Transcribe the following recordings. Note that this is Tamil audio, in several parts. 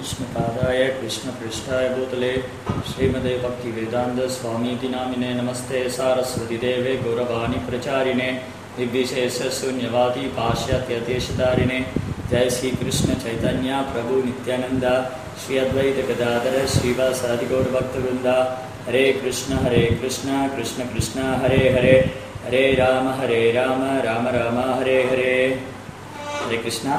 कृष्णपादाय कृष्णपृष्ठाय भूतले श्रीमदे भक्तिवेदान्त स्वामीति नामिने नमस्ते सारस्वतीदेवे गौरवाणि प्रचारिणे निर्विशेषशून्यवादी पाश्चात्यदेशधारिणे जय श्रीकृष्ण चैतन्य प्रभु नित्यानन्द श्री अद्वैत गदाधर श्रीवासादि गौरभक्तवृन्द हरे कृष्ण हरे कृष्ण कृष्ण कृष्ण हरे हरे हरे राम हरे राम राम राम हरे हरे ஹரே கிருஷ்ணா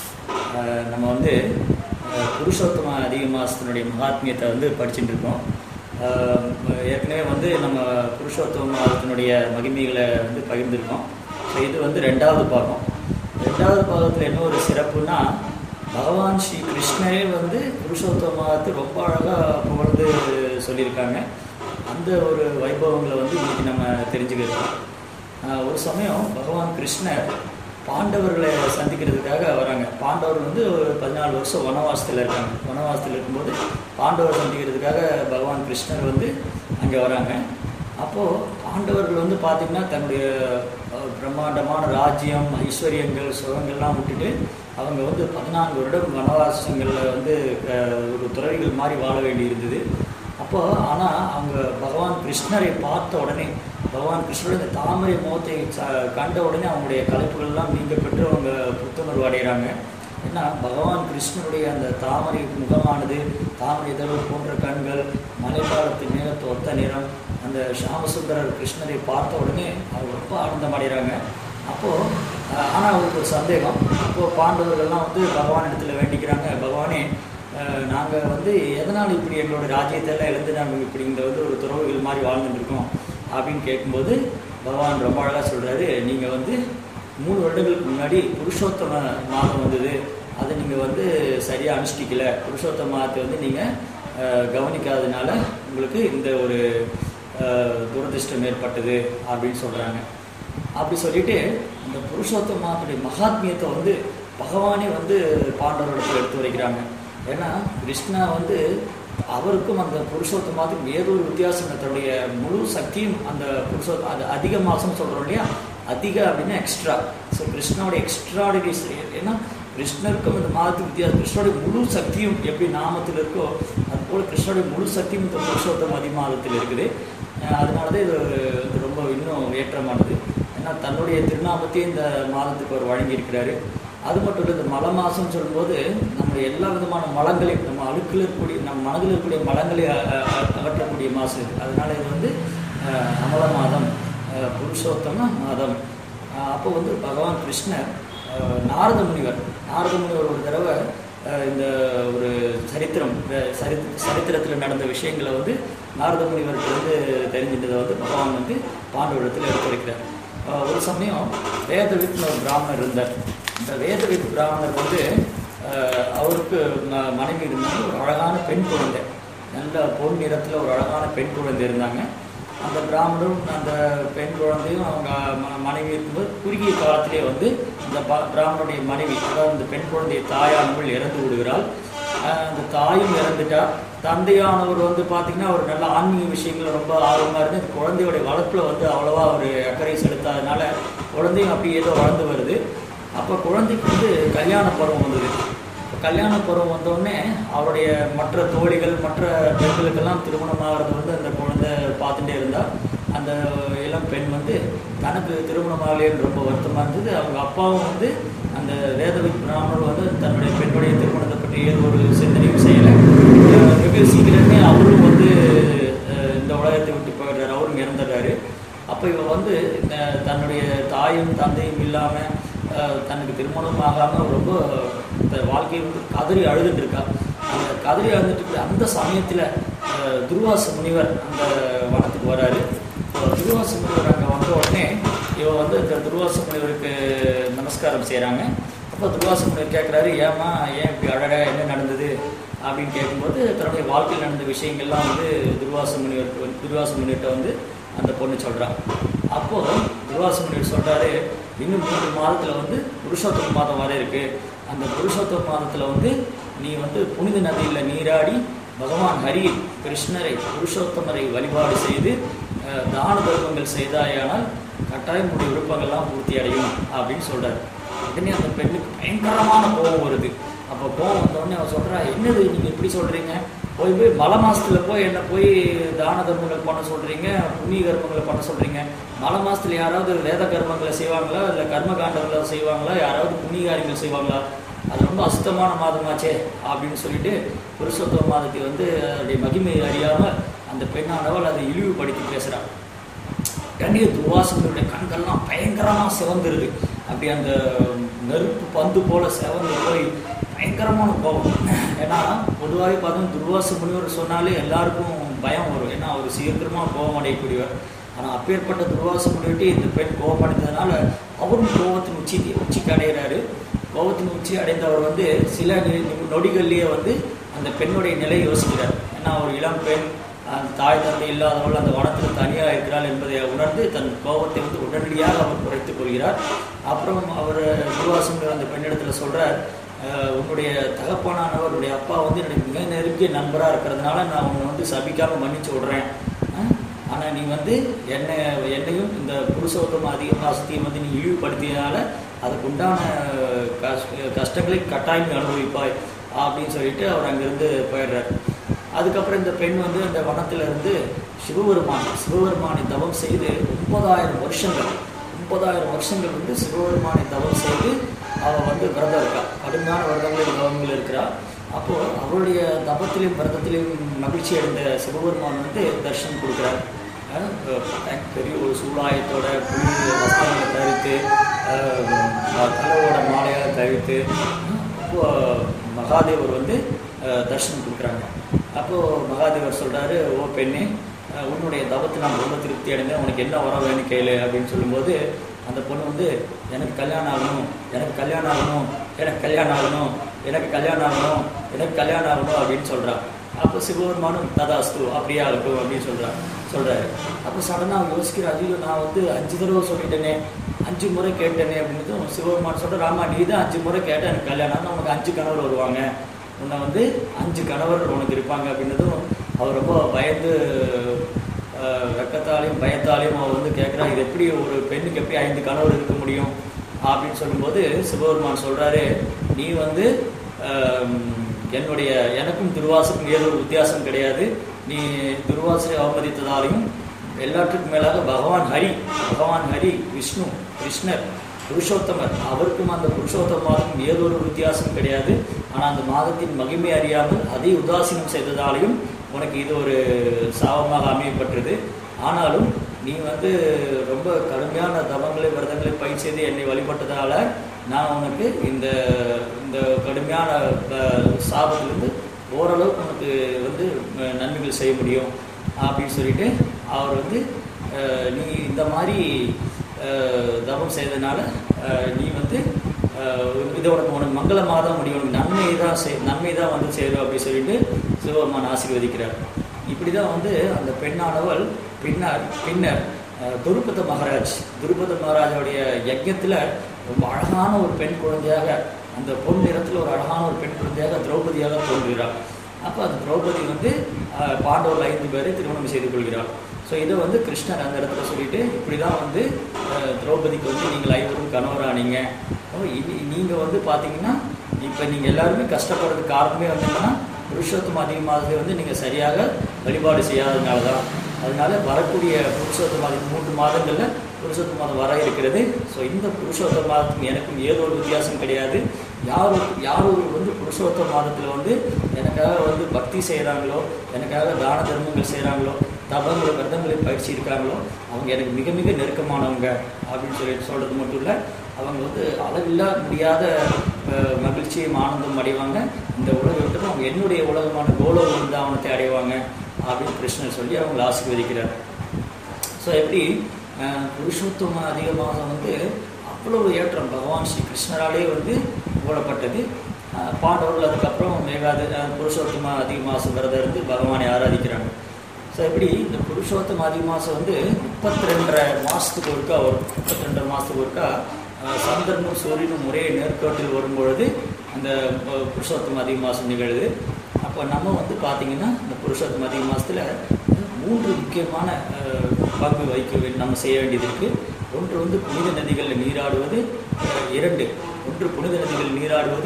அஹ் நம்ம வந்து அஹ் புருஷோத்தம அதிக மாதத்தினுடைய மகாத்மியத்தை வந்து படிச்சுட்டு இருக்கோம் அஹ் ஏற்கனவே வந்து நம்ம புருஷோத்தம மாதத்தினுடைய மகிமைகளை வந்து பகிர்ந்திருக்கோம் ஸோ இது வந்து ரெண்டாவது பாகம் ரெண்டாவது பாகத்தில் என்ன ஒரு சிறப்புனா பகவான் ஸ்ரீ கிருஷ்ணரே வந்து புருஷோத்தம மாதத்தை ரொம்ப அழகாக புகழ்ந்து சொல்லியிருக்காங்க அந்த ஒரு வைபவங்களை வந்து இன்னைக்கு நம்ம தெரிஞ்சுக்கிறோம் ஆஹ் ஒரு சமயம் பகவான் கிருஷ்ணர் பாண்டவர்களை சந்திக்கிறதுக்காக வராங்க பாண்டவர் வந்து ஒரு பதினாலு வருஷம் வனவாசத்தில் இருக்காங்க வனவாசத்தில் இருக்கும்போது பாண்டவர் சந்திக்கிறதுக்காக பகவான் கிருஷ்ணர் வந்து அங்கே வராங்க அப்போது பாண்டவர்கள் வந்து பார்த்திங்கன்னா தன்னுடைய அஹ், பிரம்மாண்டமான ராஜ்யம் ஐஸ்வர்யங்கள் சுகங்கள்லாம் விட்டுட்டு அவங்க வந்து பதினான்கு வருடம் வனவாசங்களில் வந்து அஹ், ஒரு துறவிகள் மாதிரி வாழ வேண்டி இருந்தது அப்போ ஆனால் அவங்க பகவான் கிருஷ்ணரை பார்த்த உடனே பகவான் கிருஷ்ணருடைய இந்த தாமரை முகத்தை ச- கண்ட உடனே அவங்களுடைய கலைப்புகள்லாம் நீங்க பெற்று அவங்க புத்துணர்வு அடைகிறாங்க ஏன்னா பகவான் கிருஷ்ணருடைய அந்த தாமரை முகமானது தாமரை இதழ் போன்ற கண்கள் மழைக்காலத்து மேகத்து ஒத்த நிறம் அந்த ஷாமசுந்தரர் கிருஷ்ணரை பார்த்த உடனே அவங்க ரொம்ப ஆனந்தம் அடைகிறாங்க அப்போது ஆனால் அவருக்கு ஒரு சந்தேகம் அப்போது பாண்டவர்கள்லாம் வந்து பகவான் இடத்துல வேண்டிக்கிறாங்க பகவானே நாங்கள் வந்து எதனால் இப்படி எங்களோட ராஜ்யத்தெல்லாம் இழந்து நாங்கள் இப்படி இந்த வந்து ஒரு துறவுகள் மாதிரி வாழ்ந்துட்டு இருக்கோம் அப்படின்னு கேட்கும்போது பகவான் ரொம்ப அழகாக சொல்கிறாரு நீங்கள் வந்து மூணு வருடங்களுக்கு முன்னாடி புருஷோத்தம மாதம் வந்தது அதை நீங்கள் வந்து சரியாக அனுஷ்டிக்கல புருஷோத்தம மாதத்தை வந்து நீங்கள் கவனிக்காததுனால உங்களுக்கு இந்த ஒரு அஹ், துரதிர்ஷ்டம் ஏற்பட்டது அப்படின்னு சொல்கிறாங்க அப்படி சொல்லிட்டு அந்த புருஷோத்தம மாதத்துடைய மகாத்மியத்தை வந்து பகவானே வந்து பாண்டவரிடத்தில் எடுத்து வைக்கிறாங்க ஏன்னா கிருஷ்ணா வந்து அவருக்கும் அந்த புருஷோத்தமாத்துக்கும் ஏதோ ஒரு வித்தியாசம் இல்லை. தன்னுடைய முழு சக்தியும் அந்த புருஷோத்த அது அதிக மாதம் சொல்கிறோம் இல்லையா அதிக அப்படின்னா எக்ஸ்ட்ரா ஸோ கிருஷ்ணாவோட எக்ஸ்ட்ராடினரி ஏன்னா கிருஷ்ணருக்கும் இந்த மாதத்துக்கு வித்தியாசம் கிருஷ்ணனுடைய முழு சக்தியும் எப்படி நாமத்தில் இருக்கோ அது போல் கிருஷ்ணனுடைய முழு சக்தியும் இந்த புருஷோத்தம அதிமாதத்தில் இருக்குது அஹ் அதனால தான் இது வந்து ரொம்ப இன்னும் ஏற்றமானது ஏன்னா தன்னுடைய திருநாமத்தையும் இந்த மாதத்துக்கு அவர் வழங்கியிருக்கிறாரு அது மட்டும் இல்லை இந்த மலை மாதம்னு சொல்லும்போது நம்முடைய எல்லா விதமான மலங்களையும் நம்ம அழுக்கில் இருக்கக்கூடிய நம்ம மனதில் இருக்கக்கூடிய மலங்களை அ- அ- அ- அகற்றக்கூடிய மாதம் இது அதனால இது வந்து அஹ், அமல மாதம் அஹ், புருஷோத்தம மாதம் அஹ், அப்போ வந்து பகவான் கிருஷ்ணர் அஹ், நாரத முனிவர் நாரத முனிவர் ஒரு தடவை அஹ், இந்த ஒரு சரித்திரம் சரி சரித்திரத்தில் நடந்த விஷயங்களை வந்து நாரத முனிவருக்கு வந்து தெரிஞ்சிட்டதை வந்து பகவான் வந்து பாண்டவரிடத்தில் எடுத்துரைக்கிறார் அஹ், ஒரு சமயம் வேதவித்னு ஒரு பிராமணர் இருந்தார் இந்த வேதவித் பிராமணர் வந்து அஹ், அவருக்கு ம- மனைவி இருந்தாங்க ஒரு அழகான பெண் குழந்தை நல்ல பொன் நிறத்தில் ஒரு அழகான பெண் குழந்தை இருந்தாங்க அந்த பிராமணரும் அந்த பெண் குழந்தையும் அவங்க ம- மனைவி இருக்கும்போது குறுகிய காலத்திலே வந்து இந்த ப- பிராமணனுடைய மனைவி அதாவது இந்த பெண் குழந்தைய தாயானவள் இறந்து விடுகிறாள் அஹ் அந்த தாயும் இறந்துட்டா தந்தையானவர் வந்து பார்த்தீங்கன்னா ஒரு நல்ல ஆன்மீக விஷயங்கள் ரொம்ப ஆர்வமாக இருந்து இந்த குழந்தையோடைய வளர்ப்பில் வந்து அவ்வளோவா ஒரு அக்கறை செலுத்தாதனால குழந்தையும் அப்படி ஏதோ வளர்ந்து வருது அப்போ குழந்தைக்கு வந்து கல்யாண பருவம் வந்தது இப்ப கல்யாண பருவம் வந்தோடனே அவருடைய மற்ற தோழிகள் மற்ற பெண்களுக்கெல்லாம் திருமணம் ஆகிறது வந்து அந்த குழந்தை பார்த்துட்டே இருந்தா அந்த இளம் பெண் வந்து தனக்கு திருமணம் ஆகலையேன்னு ரொம்ப வருத்தமாக இருந்தது அவங்க அப்பாவும் வந்து அந்த வேதவித் பிராமணர் வந்து தன்னுடைய பெண்ணுடைய திருமணத்தை பற்றி ஏதோ ஒரு சிந்தனையும் செய்யலை அஹ் வெகு சீக்கிரமே அவரும் வந்து அஹ் இந்த உலகத்தை விட்டு போயிடுறாரு அவரும் இறந்துடுறாரு அப்போ இவ வந்து இந்த தன்னுடைய தாயும் தந்தையும் இல்லாமல் தனக்கு திருமணம் ஆகாமல் ரொம்ப இந்த வாழ்க்கையை வந்து கதறி அழுதுட்டு இருக்கா அந்த கதறி அழுதுட்டு இருக்கிற அந்த சமயத்தில் துர்வாச முனிவர் அந்த வனத்துக்கு வராரு அப்ப துர்வாச முனிவர் அங்கே வந்த உடனே இவ வந்து இந்த துர்வாச முனிவருக்கு நமஸ்காரம் செய்கிறாங்க அப்போ துர்வாச முனிவர் கேட்குறாரு ஏம்மா ஏன் இப்படி அழக என்ன நடந்தது அப்படின்னு கேட்கும்போது தன்னுடைய வாழ்க்கையில் நடந்த விஷயங்கள்லாம் வந்து துர்வாச முனிவருக்கு வந்து- துர்வாச முனிவர்கிட்ட வந்து அந்த பொண்ணு சொல்கிறான் அப்போது துர்வாச முனிவர் சொல்கிறாரு இன்னும் மூன்று மாதத்தில் வந்து புருஷோத்தம மாதம் வர இருக்கு அந்த புருஷோத்தம மாதத்தில் வந்து நீ வந்து புனித நதியில் நீராடி பகவான் ஹரி கிருஷ்ணரை புருஷோத்தமரை வழிபாடு செய்து அஹ், தான தர்மங்கள் செய்தாயானால் கட்டாயம் உன்னுடைய விருப்பங்கள்லாம் பூர்த்தி அடையும் அப்படின்னு சொல்றாரு உடனே அந்த பெண்ணுக்கு பயங்கரமான கோபம் வருது அப்போ கோவம் வந்தோடனே அவன் சொல்கிறா என்னது நீங்கள் இப்படி சொல்கிறீங்க போய் போய் மலை மாசத்துல போய் என்ன போய் தான தர்மங்கள் பண்ண சொல்கிறீங்க புண்ணிய கர்மங்களை பண்ண சொல்கிறீங்க மலை மாசத்துல யாராவது வேத கர்மங்களை செய்வாங்களா இல்லை கர்ம காண்டங்களை செய்வாங்களா யாராவது புண்ணிய காரியங்கள் செய்வாங்களா அது ரொம்ப அசுத்தமான மாதமாச்சே அப்படின்னு சொல்லிட்டு புருஷோத்தம மாதத்தை வந்து அதனுடைய மகிமை அறியாமல் அந்த பெண்ணானவள் அதை இழிவுபடுத்தி பேசுகிறாள் கண்ணிய துர்வாசனுடைய கண்கள்லாம் பயங்கரமாக சிவந்துருது அப்படி அந்த நெருப்பு பந்து போல சிவந்து போய் பயங்கரமான கோபம் ஏன்னா பொதுவாகவே பார்த்தோம் துர்வாச முனிவர் சொன்னாலே எல்லாருக்கும் பயம் வரும் ஏன்னா அவர் சீக்கிரமாக கோபம் அடையக்கூடியவர் ஆனால் அப்பேற்பட்ட துர்வாச முனிவர்கிட்ட இந்த பெண் கோபம் அடைந்ததுனால அவரும் கோபத்தின் உச்சி உச்சிக்கு அடைகிறாரு கோபத்தின் உச்சி அடைந்தவர் வந்து சில நி- நி- நொடிகள்லேயே வந்து அந்த பெண்ணுடைய நிலை யோசிக்கிறார் ஏன்னா ஒரு இளம் பெண் அந்த தாய் தந்தை இல்லாதவள் அந்த வனத்தில் தனியாக இருக்கிறாள் என்பதை உணர்ந்து தன் கோபத்தை வந்து உடனடியாக அவர் குறைத்துக் கொள்கிறார் அப்புறம் அவர் துர்வாசன் அந்த பெண்ணிடத்தில் சொல்றார் "அஹ், உன்னுடைய தகப்பனானவர் உன்னுடைய அப்பா வந்து என்னுடைய மிக நெருங்கிய நண்பராக இருக்கிறதுனால நான் உன்னை வந்து சபிக்காம மன்னிச்சு விடுறேன் அஹ், ஆனா நீ வந்து என்னை என்னையும் இந்த புருஷோத்தம அதிக மாசத்தையும் வந்து நீ இழிவுபடுத்தியதால அதுக்கு உண்டான கஷ்ட கஷ்டங்களை கட்டாயம் நீ அனுபவிப்பாய் அப்படின்னு சொல்லிட்டு அவர் அங்கிருந்து போயிடுறார் அதுக்கப்புறம் இந்த பெண் வந்து அந்த வனத்துல இருந்து சிவபெருமான் சிவபெருமானை தவம் செய்து ஒன்பதாயிரம் வருஷங்கள் முப்பதாயிரம் வருஷங்கள் வந்து சிவபெருமானை தவம் செய்து அவள் வந்து விரதம் இருக்கா கடுமையான விரதங்களில் தவங்கள் இருக்கிறா அப்போ அவருடைய தபத்திலையும் விரதத்திலையும் மகிழ்ச்சி அடைந்த சிவபெருமான் வந்து தரிசனம் கொடுக்குறார் அஹ் அஹ் பெரிய ஒரு சூழாயத்தோட புனித வஸ்திரங்களை தரித்து அஹ் தலையோட மாலையாக தரித்து அப்போ மகாதேவர் வந்து அஹ் தரிசனம் கொடுக்குறாங்க அப்போது மகாதேவர் சொல்றாரு ஓ பெண்ணே அஹ் உன்னுடைய தவத்தில் நான் ரொம்ப திருப்தி அடைந்தேன் உனக்கு என்ன வர வேணும் கேளு அப்படின்னு சொல்லும்போது அந்த பொண்ணு வந்து எனக்கு கல்யாணம் ஆகணும் எனக்கு கல்யாணம் ஆகணும் எனக்கு கல்யாணம் ஆகணும் எனக்கு கல்யாணம் ஆகணும் எனக்கு கல்யாணம் ஆகணும் அப்படின்னு சொல்றா அப்போ சிவபெருமானும் ததாஸ்து அப்படியே ஆகட்டும் அப்படின்னு சொல்றா சொல்றாரு அப்போ சடனாக அவன் யோசிக்கிற ஐயோ நான் வந்து அஞ்சு தடவை சொல்லிட்டேனே அஞ்சு முறை கேட்டேனே அப்படின்னதும் சிவபெருமான் சொல்ற ராமா நீ தான் அஞ்சு முறை கேட்ட எனக்கு கல்யாணம் ஆனா உனக்கு அஞ்சு கணவர் வருவாங்க உன்னை வந்து அஞ்சு கணவர்கள் உனக்கு இருப்பாங்க அப்படின்னதும் அவர் ரொம்ப பயந்து அஹ், வெக்கத்தாலையும் பயத்தாலையும் அவர் வந்து கேட்குறா இது எப்படி ஒரு பெண்ணுக்கு எப்படி ஐந்து கணவர் இருக்க முடியும் அப்படின்னு சொல்லும்போது சிவபெருமான் சொல்றாரு நீ வந்து ஆம், என்னுடைய எனக்கும் துர்வாசுக்கும் ஏதோ ஒரு வித்தியாசம் கிடையாது நீ துர்வாசை அவமதித்ததாலையும் எல்லாற்றுக்கும் மேலாக பகவான் ஹரி பகவான் ஹரி விஷ்ணு கிருஷ்ணர் புருஷோத்தமர் அவருக்கும் அந்த புருஷோத்தமாருக்கும் ஏதோ ஒரு வித்தியாசம் கிடையாது ஆனால் அந்த மாதத்தின் மகிமை அறியாமல் அதை உதாசீனம் செய்ததாலையும் உனக்கு இது ஒரு சாபமாக அமையப்பட்டது ஆனாலும் நீ வந்து ரொம்ப கடுமையான தவங்களை விரதங்களை பயிர் செய்து என்னை வழிபட்டதால நான் உனக்கு இந்த இந்த கடுமையான அஹ், சாபத்திலிருந்து ஓரளவுக்கு உனக்கு வந்து அஹ், நன்மைகள் செய்ய முடியும் அப்படின்னு சொல்லிட்டு அவர் வந்து அஹ், நீ இந்த மாதிரி அஹ், தவம் செய்ததுனால அஹ், நீ வந்து அஹ், இது உனக்கு உனக்கு மங்களமாக தான் முடியும் உனக்கு நன்மை தான் செய் நன்மை தான் வந்து சேரும் அப்படின்னு சொல்லிட்டு சிவபெருமான் ஆசீர்வதிக்கிறார் இப்படி தான் வந்து அந்த பெண்ணானவள் பின்னர் பின்னர் அஹ், துருபத மகாராஜ் துருபத மகாராஜாவுடைய யஜ்யத்தில் ரொம்ப அழகான ஒரு பெண் குழந்தையாக அந்த பொன் நிறத்தில் ஒரு அழகான ஒரு பெண் குழந்தையாக திரௌபதியாக தோன்றுகிறாள் அப்போ அந்த திரௌபதி வந்து அஹ், பாண்டவர்கள் ஐந்து பேரை திருமணம் செய்து கொள்கிறாள் ஸோ இதை வந்து கிருஷ்ணர் அந்த இடத்துல சொல்லிட்டு இப்படி தான் வந்து அஹ், திரௌபதிக்கு வந்து நீங்கள் ஐவரும் கணவரானீங்க நீங்கள் வந்து பார்த்தீங்கன்னா இப்போ நீங்கள் எல்லாருமே கஷ்டப்படுறதுக்கு காரணமே வந்து என்னன்னா புருஷோத்தம அதிகமாகவே வந்து நீங்கள் சரியாக வழிபாடு செய்யாததுனால தான் அதனால வரக்கூடிய புருஷோத்தம மாதம் மூன்று மாதங்களில் புருஷோத்தம மாதம் வர இருக்கிறது ஸோ இந்த புருஷோத்தம மாதத்துக்கும் எனக்கும் ஏதோ ஒரு வித்தியாசம் கிடையாது யார் ஒரு- யார் ஒரு வந்து புருஷோத்தம மாதத்தில் வந்து எனக்காக வந்து பக்தி செய்கிறாங்களோ எனக்காக தான தர்மங்கள் செய்கிறாங்களோ தபங்களை விரதங்களை பயிற்சி இருக்காங்களோ அவங்க எனக்கு மிக மிக நெருக்கமானவங்க அப்படின்னு சொல்லிட்டு சொல்கிறது மட்டும் இல்லை அவங்க வந்து அளவில்லா முடியாத அஹ், மகிழ்ச்சியும் ஆனந்தம் அடைவாங்க இந்த உலகை விட்டு அவங்க என்னுடைய உலகமான கோலோ விருந்தாவனத்தை அடைவாங்க அப்படின்னு கிருஷ்ணர் சொல்லி அவங்களை ஆசீர்வதிக்கிறார் ஸோ எப்படி அஹ், புருஷோத்தம அதிகமாக வந்து அவ்வளவு ஏற்றம் பகவான் ஸ்ரீ கிருஷ்ணராலே வந்து போடப்பட்டது அஹ், பாண்டவர்கள் அதுக்கப்புறம் மேகாது அஹ், புருஷோத்தம அதிக மாதம் விரதம் இருந்து பகவானை ஆராதிக்கிறாங்க ஸோ எப்படி இந்த புருஷோத்தம அதிக மாதம் வந்து முப்பத்தி ரெண்டரை மாதத்துக்கு ஒருக்கா வரும் முப்பத்தி ரெண்டரை மாதத்துக்கு ஒருக்கா அஹ், சந்திரனும் சூரியனும் ஒரே நேர்கோட்டில் வரும்பொழுது அந்த அஹ், புருஷோத்தம அதிக மாதம் நிகழுது அப்போ நம்ம வந்து பார்த்தீங்கன்னா இந்த புருஷோத்தம அதிக மாதத்தில் மூன்று முக்கியமான அஹ், பங்கு வைக்க வே- நம்ம செய்ய வேண்டியது இருக்கு ஒன்று வந்து புனித நதிகளில் நீராடுவது அஹ், இரண்டு ஒன்று புனித நதிகளில் நீராடுவது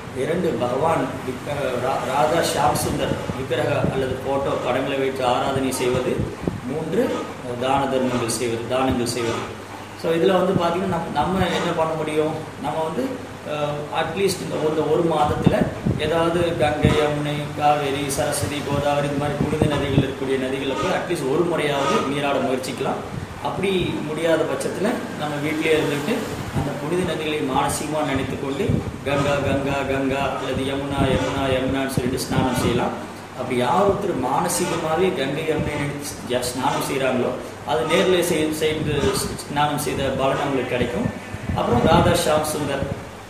இரண்டு பகவான் விக்க- ரா- ராதா ஷாம் சுந்தர் விக்கிரக அல்லது போட்டோ படங்களை வைத்து ஆராதனை செய்வது மூன்று தான தர்மங்கள் செய்வது தானங்கள் செய்வது ஸோ இதில் வந்து பார்த்தீங்கன்னா நம்ம நம்ம என்ன பண்ண முடியும் நம்ம வந்து அட்லீஸ்ட் இந்த ஒரு ஒரு மாதத்தில் ஏதாவது கங்கை யமுனை காவேரி சரஸ்வதி கோதாவரி இந்த மாதிரி புனித நதிகள் இருக்கக்கூடிய நதிகளில் போய் அட்லீஸ்ட் ஒரு முறையாவது நீராட முயற்சிக்கலாம் அப்படி முடியாத பட்சத்தில் நம்ம வீட்டிலே இருந்துட்டு அந்த புனித நதிகளை மானசீகமாக நினைத்து கொண்டு கங்கா கங்கா கங்கா அல்லது யமுனா யமுனா யமுனான்னு சொல்லிட்டு ஸ்நானம் செய்யலாம் அப்படி யார் ஒருத்தர் மானசீகமாகவே கங்கை யமுனை நினைத்து ஜ- ஸ்நானம் செய்கிறாங்களோ அது நேரில் செய் செய்து ஸ்நானம் செய்த பலன் அவங்களுக்கு கிடைக்கும் அப்புறம் ராதா ஷாம் சுந்தர்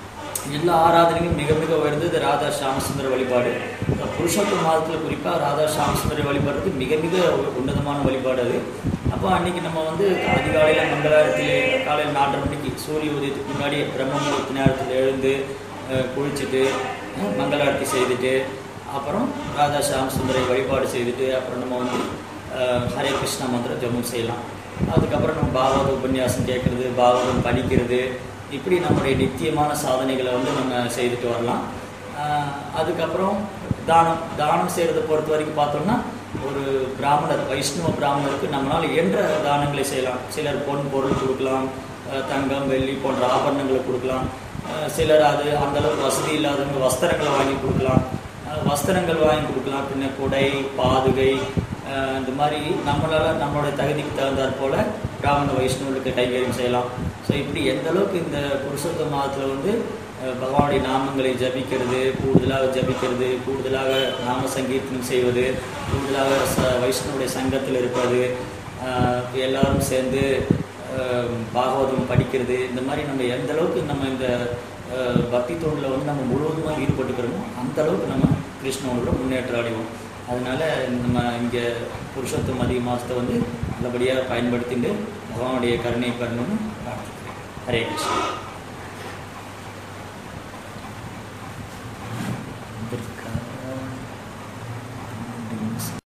எல்லா ஆராதனையும் மிக மிக உயர்ந்தது ராதா ஷாமசுந்தர வழிபாடு இந்த புருஷோத்தம மாதத்தில் குறிப்பாக ராதா ஷாமசுந்தர வழிபாடுறது மிக மிக உ- உன்னதமான வழிபாடு அது அப்போ அன்னைக்கு நம்ம வந்து அதிகாலையில் மங்களவாரத்திலே காலையில் நாலரை மணிக்கு சூரிய உதயத்துக்கு முன்னாடி பிரம்ம முகூர்த்த நேரத்தில் எழுந்து அஹ், குளிச்சுட்டு அஹ், மங்களாரத்தி செய்துட்டு அப்புறம் ராதா ஷாம் சுந்தரை வழிபாடு செய்துட்டு அப்புறம் நம்ம வந்து அஹ், ஹரே கிருஷ்ணா மந்திரம் ஜெபம் செய்யலாம் அதுக்கப்புறம் நம்ம பாகவத உபன்யாசம் கேட்குறது பாகவதம் படிக்கிறது இப்படி நம்முடைய நித்தியமான சாதனைகளை வந்து நம்ம செய்துட்டு வரலாம் ஆஹ் அதுக்கப்புறம் தானம் தானம் செய்கிறத பொறுத்த வரைக்கும் பார்த்தோம்னா ஒரு பிராமணர் வைஷ்ணவ பிராமணருக்கு நம்மளால் இயன்ற தானங்களை செய்யலாம் சிலர் பொன் பொருள் கொடுக்கலாம் ஆஹ் தங்கம் வெள்ளி போன்ற ஆபரணங்களை கொடுக்கலாம் ஆஹ் சிலர் அது அந்த அளவுக்கு வசதி இல்லாதவங்க வஸ்திரங்களை வாங்கி கொடுக்கலாம் ஆஹ் வஸ்திரங்கள் வாங்கி கொடுக்கலாம் பின்ன குடை பாதுகை ஆஹ் இந்த மாதிரி நம்மளால நம்மளுடைய தகுதிக்கு தகுந்தாற் போல பிராமண வைஷ்ணவர்களுக்கு கைகரியம் செய்யலாம் ஸோ இப்படி எந்த அளவுக்கு இந்த புருஷோத்த மாதத்தில் வந்து அஹ், பகவானுடைய நாமங்களை ஜபிக்கிறது கூடுதலாக ஜபிக்கிறது கூடுதலாக நாம சங்கீர்த்தனம் செய்வது கூடுதலாக ச வைஷ்ணவனுடைய சங்கத்தில் இருப்பது ஆஹ், எல்லாரும் சேர்ந்து ஆஹ், பாகவதம் படிக்கிறது இந்த மாதிரி நம்ம எந்த அளவுக்கு நம்ம இந்த ஆஹ், பக்தி தொண்டில் வந்து நம்ம முழுவதுமாக ஈடுபட்டுக்கிறோமோ அந்த அளவுக்கு நம்ம கிருஷ்ணனோட முன்னேற்றம் அடைவோம் அதனால நம்ம இங்கே புருஷோத்தம் அதிக மாதத்தை வந்து நல்லபடியாக பயன்படுத்திட்டு பகவானுடைய கருணை பெறணும்னு பிரார்த்திக்கிறேன் ஹரே கிருஷ்ணா